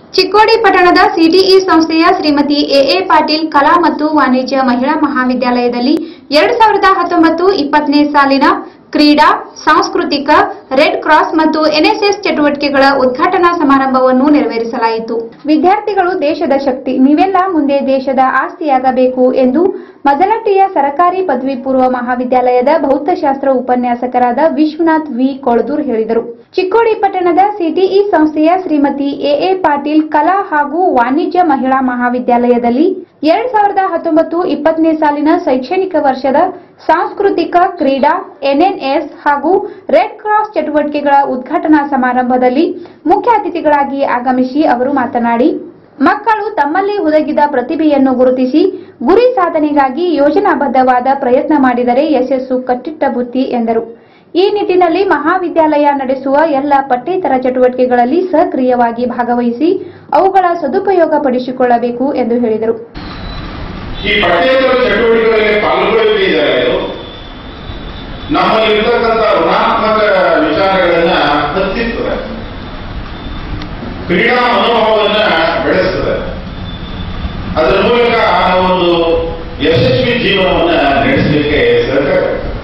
ಚಿಕ್ಕೋಡಿ ಪಟ್ಟಣದ ಸಿಟಿಇ ಸಂಸ್ಥೆಯ ಶ್ರೀಮತಿ ಎಎ ಪಾಟೀಲ್ ಕಲಾ ಮತ್ತು ವಾಣಿಜ್ಯ ಮಹಿಳಾ ಮಹಾವಿದ್ಯಾಲಯದಲ್ಲಿ ಎರಡು ಸಾವಿರದ ಹತ್ತೊಂಬತ್ತು ಇಪ್ಪತ್ತನೇ ಸಾಲಿನ ಕ್ರೀಡಾ ಸಾಂಸ್ಕೃತಿಕ ರೆಡ್ ಕ್ರಾಸ್ ಮತ್ತು ಎನ್ಎಸ್ಎಸ್ ಚಟುವಟಿಕೆಗಳ ಉದ್ಘಾಟನಾ ಸಮಾರಂಭವನ್ನು ನೆರವೇರಿಸಲಾಯಿತು ವಿದ್ಯಾರ್ಥಿಗಳು ದೇಶದ ಶಕ್ತಿ ನೀವೆಲ್ಲ ಮುಂದೆ ದೇಶದ ಆಸ್ತಿಯಾಗಬೇಕು ಎಂದು ಮದಲಟ್ಟಿಯ ಸರಕಾರಿ ಪದವಿ ಪೂರ್ವ ಮಹಾವಿದ್ಯಾಲಯದ ಭೌತಶಾಸ್ತ್ರ ಉಪನ್ಯಾಸಕರಾದ ವಿಶ್ವನಾಥ್ ವಿ ಕೊಳದೂರ್ ಹೇಳಿದರು ಚಿಕ್ಕೋಡಿ ಪಟ್ಟಣದ ಸಿಟಿಇ ಸಂಸ್ಥೆಯ ಶ್ರೀಮತಿ ಎಎ ಪಾಟೀಲ್ ಕಲಾ ಹಾಗೂ ವಾಣಿಜ್ಯ ಮಹಿಳಾ ಮಹಾವಿದ್ಯಾಲಯದಲ್ಲಿ ಎರಡ್ ಸಾವಿರದ ಹತ್ತೊಂಬತ್ತು ಇಪ್ಪತ್ತನೇ ಸಾಲಿನ ಶೈಕ್ಷಣಿಕ ವರ್ಷದ ಸಾಂಸ್ಕೃತಿಕ ಕ್ರೀಡಾ ಎನ್ಎನ್ಎಸ್ ಹಾಗೂ ರೆಡ್ ಕ್ರಾಸ್ ಚಟುವಟಿಕೆಗಳ ಉದ್ಘಾಟನಾ ಸಮಾರಂಭದಲ್ಲಿ ಮುಖ್ಯ ಅತಿಥಿಗಳಾಗಿ ಆಗಮಿಸಿ ಅವರು ಮಾತನಾಡಿ ಮಕ್ಕಳು ತಮ್ಮಲ್ಲಿ ಹುದುಗಿದ ಪ್ರತಿಭೆಯನ್ನು ಗುರುತಿಸಿ ಗುರಿ ಸಾಧನೆಗಾಗಿ ಯೋಜನಾಬದ್ಧವಾದ ಪ್ರಯತ್ನ ಮಾಡಿದರೆ ಯಶಸ್ಸು ಕಟ್ಟಿಟ್ಟ ಬುತ್ತಿ ಎಂದರು ಈ ನಿಟ್ಟಿನಲ್ಲಿ ಮಹಾವಿದ್ಯಾಲಯ ನಡೆಸುವ ಎಲ್ಲ ಪಠ್ಯೇತರ ಚಟುವಟಿಕೆಗಳಲ್ಲಿ ಸಕ್ರಿಯವಾಗಿ ಭಾಗವಹಿಸಿ ಅವುಗಳ ಸದುಪಯೋಗ ಪಡಿಸಿಕೊಳ್ಳಬೇಕು ಎಂದು ಹೇಳಿದರು ಈ ಪಠ್ಯೇತರ ಚಟುವಟಿಕೆಗಳಲ್ಲಿ ಪಾಲ್ಗೊಳ್ಳಲಿದ್ದಾರೆ ಇದು ನಮ್ಮಲ್ಲಿರ್ತಕ್ಕಂಥ ಋಣಾತ್ಮಕ ವಿಚಾರಗಳನ್ನ ಹತ್ತಿಸ್ತದೆ ಕ್ರೀಡಾ ಮನೋಭಾವವನ್ನ ಬೆಳೆಸ್ತದೆ ಅದರ ಮೂಲಕ ನಾವೊಂದು ಯಶಸ್ವಿ ಜೀವನವನ್ನ ನಡೆಸಲಿಕ್ಕೆ ಸಹಕಾರ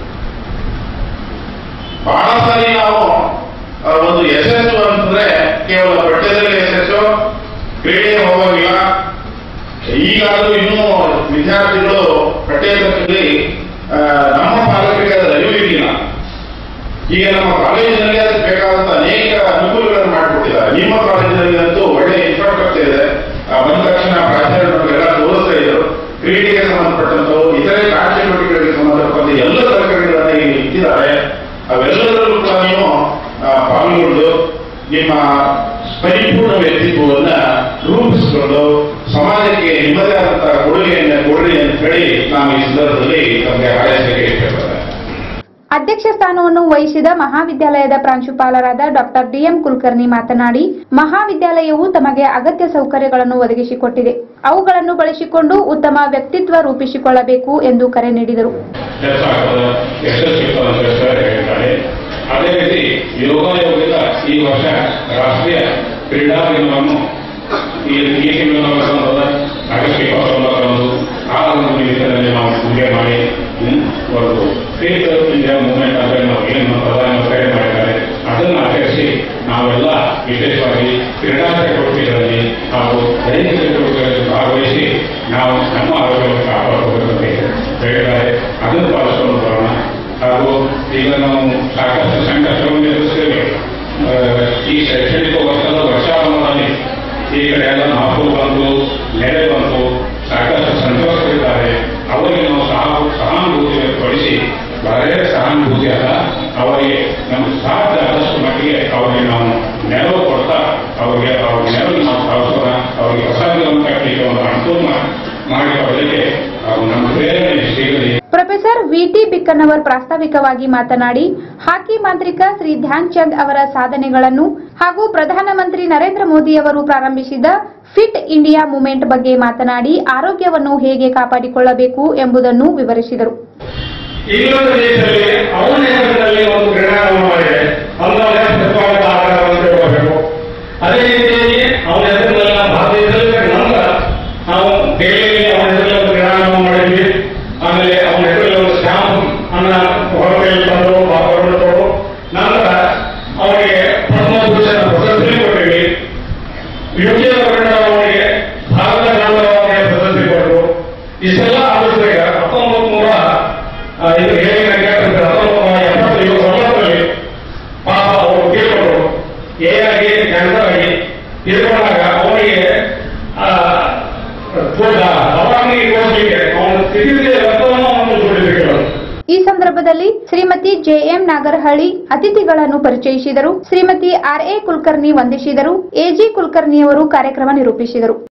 ಬಹಳ ಸಾರಿ ನಾವು ಆ, ಒಂದು ಯಶಸ್ಸು ಅಂತಂದ್ರೆ ಕೇವಲ ಪಠ್ಯದಲ್ಲಿ ಯಶಸ್ಸು ಕ್ರೀಡೆ ಹೋಗೋದಿಲ್ಲ ಈಗಾದರೂ ಇನ್ನೂ ವಿದ್ಯಾರ್ಥಿಗಳು ಪಠ್ಯೇತರದಲ್ಲಿ ಆ, ನಮ್ಮ ಪಾಲಕರಿಗೆ ಅದರ ಅರಿವು ಇರಲಿಲ್ಲ ಈಗ ನಮ್ಮ ಕಾಲೇಜಿನಲ್ಲಿ ಅದಕ್ಕೆ ಬೇಕಾದಂತ ಅನೇಕ ಅನುಕೂಲಗಳನ್ನು ಮಾಡಿಕೊಟ್ಟಿದ್ದಾರೆ ನಿಮ್ಮ ಕಾಲೇಜಿನಲ್ಲಿ ಅಂತೂ ಒಳ್ಳೆಯ ಇನ್ಫ್ರಾಸ್ಟ್ರಕ್ಚರ್ ಇದೆ ಆ, ಬಂದ ತಕ್ಷಣ ಪ್ರಾಚಾರ್ಯರು ನಮಗೆಲ್ಲ ತೋರಿಸ್ತಾ ಇದ್ರು ಕ್ರೀಡೆಗೆ ಸಂಬಂಧಪಟ್ಟಂತವು ಇತರೆ ಕಾರ್ಯಚಟುವಟಿಕೆಗಳಿಗೆ ಸಂಬಂಧಪಟ್ಟ ಎಲ್ಲ ತರಕಾರಿಗಳನ್ನ ಈಗ ಇಟ್ಟಿದ್ದಾರೆ ಅವೆಲ್ಲದರಲ್ಲೂ ಕೂಡ ನೀವು ಆ, ಪಾಲ್ಗೊಂಡು ನಿಮ್ಮ ಪರಿಪೂರ್ಣ ವ್ಯಕ್ತಿತ್ವವನ್ನ ರೂಪಿಸಿಕೊಂಡು ಸಮಾಜಕ್ಕೆ ನಿಮ್ಮದೇ ಆದಂತಹ ಕೊಡುಗೆಯನ್ನು ಕೊಡ್ರಿ ಅಂತ ಹೇಳಿ ನಾನು ಈ ಸಂದರ್ಭದಲ್ಲಿ ತಮಗೆ ಹಾರೈಸಲಿಕ್ಕೆ ಇಷ್ಟಪಡ್ತೇನೆ ಅಧ್ಯಕ್ಷ ಸ್ಥಾನವನ್ನು ವಹಿಸಿದ ಮಹಾವಿದ್ಯಾಲಯದ ಪ್ರಾಂಶುಪಾಲರಾದ ಡಾಕ್ಟರ್ ಡಿಎಂ ಕುಲಕರ್ಣಿ ಮಾತನಾಡಿ ಮಹಾವಿದ್ಯಾಲಯವು ತಮಗೆ ಅಗತ್ಯ ಸೌಕರ್ಯಗಳನ್ನು ಒದಗಿಸಿಕೊಟ್ಟಿದೆ ಅವುಗಳನ್ನು ಬಳಸಿಕೊಂಡು ಉತ್ತಮ ವ್ಯಕ್ತಿತ್ವ ರೂಪಿಸಿಕೊಳ್ಳಬೇಕು ಎಂದು ಕರೆ ನೀಡಿದರು ಕೆಲಸ ಆಗ್ತದೆ ಯಶಸ್ವಿ ಅಂತ ಸರ್ ಹೇಳ್ತಾರೆ ಅದೇ ರೀತಿ ಯೋಗಾಯೋಗದ ಈ ವರ್ಷ ರಾಷ್ಟ್ರೀಯ ಕ್ರೀಡಾ ದಿನವನ್ನು ಈ ಈ ತಿಂಗಳು ಬರ್ತದ ಆಗಸ್ಟ್ ಇಪ್ಪತ್ತೊಂಬತ್ತರಂದು ಆ ಒಂದು ನಿಟ್ಟಿನಲ್ಲಿ ನಾವು ಪೂಜೆ ಮಾಡಿ ಹ್ಮ್, ಒಂದು ಫೇಸ್ ಇಂಡಿಯಾ ಮೂವ್ಮೆಂಟ್ ಅಂತ ನಾವು ಏನು ಪ್ರಧಾನಮಂತ್ರಿ ಕರೆ ಮಾಡಿದ್ದಾರೆ ಅದನ್ನು ಆಚರಿಸಿ ನಾವೆಲ್ಲ ವಿಶೇಷವಾಗಿ ಕ್ರೀಡಾ ಚಟುವಟಿಕೆಗಳಲ್ಲಿ ಹಾಗೂ ದೈಹಿಕ ಚಟುವಟಿಕೆಗಳಲ್ಲಿ ಭಾಗವಹಿಸಿ ನಾವು ನಮ್ಮ ಆರೋಗ್ಯವನ್ನು ಕಾಪಾಡಬೇಕಂತ ಹೇಳಿದ್ದಾರೆ ಅದನ್ನು ಪಾಲಿಸಿಕೊಂಡು ಬರೋಣ ಹಾಗೂ ಈಗ ನಾವು ಸಾಕಷ್ಟು ಸಂಕಷ್ಟವನ್ನು ಎದುರಿಸ್ತೇವೆ ಆ, ಈ ಶೈಕ್ಷಣಿಕ ವರ್ಷದ ವರ್ಷಾರಂಭದಲ್ಲಿ ಈ ಕಡೆ ಎಲ್ಲ ಮಾಪು ಬಂತು ನೆರೆ ಬಂತು ಸಾಕಷ್ಟು ಸಂತೋಷರಿದ್ದಾರೆ ಅವರಿಗೆ ನಾವು ಸಹ ಸಹಾನುಭೂತಿ ವ್ಯಕ್ತಪಡಿಸಿ ಬರೇ ಸಹಾನುಭೂತಿ ಅಲ್ಲ ಅವರಿಗೆ ನಮ್ಗೆ ಸಾಧ್ಯ ಆದಷ್ಟು ಮಟ್ಟಿಗೆ ಅವರಿಗೆ ನಾವು ನೆರವು ಕೊಡ್ತಾ ಅವರಿಗೆ ಅವ್ರ ನೆರವು ನಾವು ಕಳಿಸೋಣ ಅವರಿಗೆ ಹೊಸಗಳನ್ನು ಕಟ್ಟಲಿಕ್ಕೆ ಒಂದು ಅನುಕೂಲ ಮಾಡಿ- ಮಾಡಿಕೊಡಲಿಕ್ಕೆ ಅವ್ರು ನಮ್ಮ ಪ್ರೇರಣೆ ಸಿಗಲಿ ಪ್ರೊಫೆಸರ್ ವಿಟಿ ಬಿಕ್ಕನ್ನವರ್ ಪ್ರಾಸ್ತಾವಿಕವಾಗಿ ಮಾತನಾಡಿ ಹಾಕಿ ಮಾಂತ್ರಿಕ ಶ್ರೀ ಧ್ಯಾನ್ ಚಂದ್ ಅವರ ಸಾಧನೆಗಳನ್ನು ಹಾಗೂ ಪ್ರಧಾನಮಂತ್ರಿ ನರೇಂದ್ರ ಮೋದಿಯವರು ಪ್ರಾರಂಭಿಸಿದ ಫಿಟ್ ಇಂಡಿಯಾ ಮೂವ್ಮೆಂಟ್ ಬಗ್ಗೆ ಮಾತನಾಡಿ ಆರೋಗ್ಯವನ್ನು ಹೇಗೆ ಕಾಪಾಡಿಕೊಳ್ಳಬೇಕು ಎಂಬುದನ್ನು ವಿವರಿಸಿದರು ಇನ್ನೊಂದು ದೇಶದಲ್ಲಿ ಅವನ ಹೆಸರಿನಲ್ಲಿ ಒಂದು ಕ್ರೀಡಾಂಗಣ ಮಾಡಿದೆ ಅವನ ಪ್ರತಿಪಾದಿತ ಆಕಾರವನ್ನು ತಿಳ್ಕೋಬೇಕು ಅದೇ ರೀತಿಯಾಗಿ ಅವನ ಹೆಸರಿನಲ್ಲಿ ನಮ್ಮ ಭಾರತ ದೇಶದಲ್ಲಿ ನಂತರ ನಾವು ದೆಹಲಿಯಲ್ಲಿ ಅವನ ಹೆಸರಲ್ಲಿ ಒಂದು ಕ್ರೀಡಾಂಗಣ ಮಾಡಿದ್ವಿ ಆಮೇಲೆ ಅವನ ಹೆಸರಲ್ಲಿ ಒಂದು ಸ್ಟ್ಯಾಂಪ್ ಅನ್ನ ಹೊರಗೆಯಲ್ಲಿ ತಂದು ಹೊರಗಡೆ ಕೊಡು ನಂತರ ಅವರಿಗೆ ಪದ್ಮಭೂಷಣ ಪ್ರಶಸ್ತಿ ಕೊಟ್ಟಿವಿ ಯುಕೆ ಅವರಿಗೆ ಭಾರತ ಗೌರವಕ್ಕೆ ಪ್ರಶಸ್ತಿ ಕೊಟ್ಟರು ಇಷ್ಟೆಲ್ಲ ಆಲೋಚನೆಗೆ ಹತ್ತೊಂಬತ್ತು ನೂರ ಆ, ಇದು ಹೇಳಿದ ಹತ್ತೊಂಬತ್ತು ನೂರ ಎಪ್ಪತ್ತೈದು ಒಂಬತ್ತರಲ್ಲಿ ಪಾಪ ಅವರು ತೀರ್ಕೊಂಡ್ರು ಎ ಆಗಿ ಕ್ಯಾನ್ಸರ್ ಆಗಿ ತೀರ್ಕೊಂಡಾಗ ಅವರಿಗೆ ದವಾಖಾನೆಗೆ ಹೋಗ್ಲಿಕ್ಕೆ ಅವನ ಸ್ಥಿತಿ ರಕ್ತವನ್ನು ಅವನು ಜೋಡಿಸಬೇಕು ಈ ಸಂದರ್ಭದಲ್ಲಿ ಶ್ರೀಮತಿ ಜೆಎಂ ನಾಗರಹಳ್ಳಿ ಅತಿಥಿಗಳನ್ನು ಪರಿಚಯಿಸಿದರು ಶ್ರೀಮತಿ ಆರ್ಎ ಕುಲಕರ್ಣಿ ವಂದಿಸಿದರು ಎಜಿ ಕುಲಕರ್ಣಿಯವರು ಕಾರ್ಯಕ್ರಮ ನಿರೂಪಿಸಿದರು